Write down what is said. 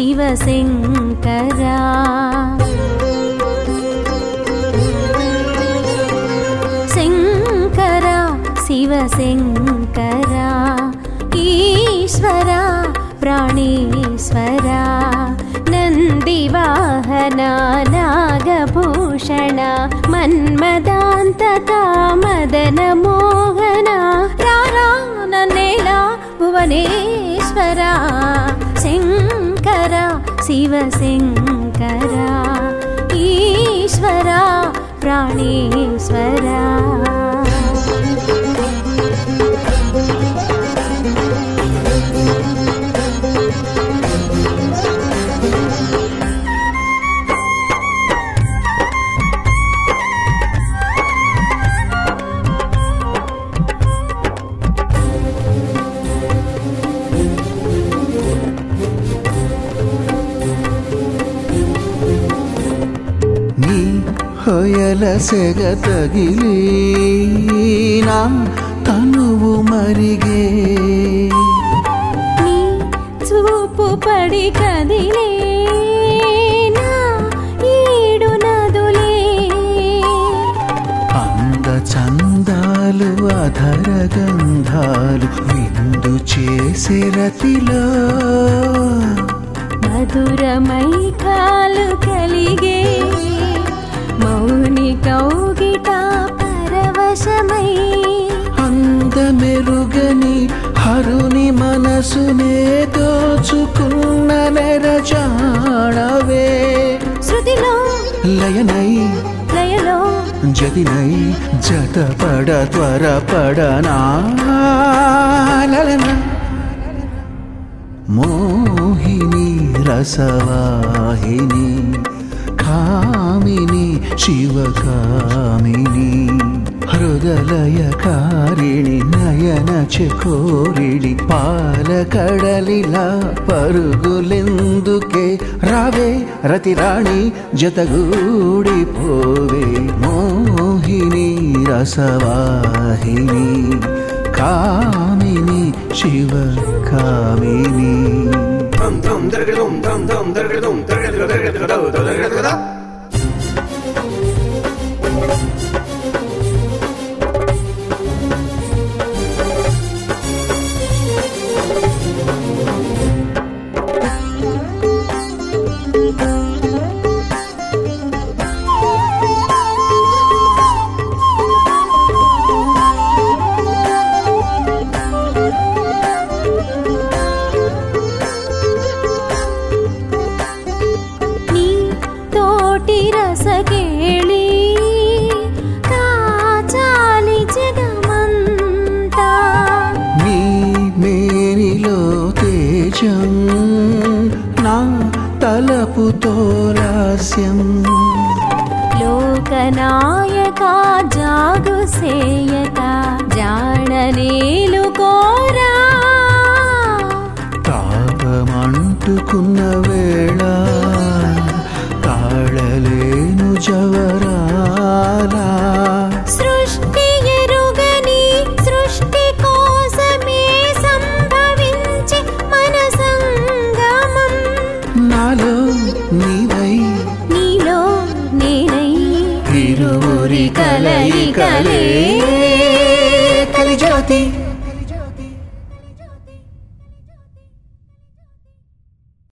శివశంకరా శంకర శివశంకర ఈశ్వర ప్రాణేశ్వర నందివాహన నాగభూషణ మన్మదాంతక మదన మోహన రారా నన్నేలా భువనేశ్వర శంకర శివశంకర ఈశ్వర ప్రాణేశ్వర నీ ಹೊಯಲ ಸೆಗ ತಗಿಲಿ ನಾ ತನುವು ಮರಿಗೆ నీ చూపు పడి కదిలే నా ఏడు నదులే అంద చందాలు అధర గంధాలు విందు చేసే రతిలో మధురమై కాలు కలిగే మౌని కౌగిట పరవశమై అంద మెరుగని హరుని మనసునే దోచుకున్న నెరజాడవే శృతిలో లయనై లయలో జదినై జతపడ త్వరపడనా లలన మోహిని రసవాహిని కామిని శివకామిని హృదలయకారిణి నయన చకోరిడి పాలకడలిలా పరుగులెందుకే రావే రతిరాణి జతగూడిపోవే మోహిని రసవాహిని కామిని Sivakamini Dum dum dum dum dum dum dum dum dum నీ తోటి రసకేళి కాచాలి జగమంతా నీ మేనిలో తేజం నా తలపుతో లాస్యం లోకనాయక జాగు సేయక జాడనేలు కోరా తాపమంటుకున్న వేళ తాళలేను జవరాలా సృష్టి ఎరుగని సృష్టి కోసమే సంభవించి మన సంగమం నాలో నీవై నీలో నేనై ఇరువురి కలయికలే కలిజాతి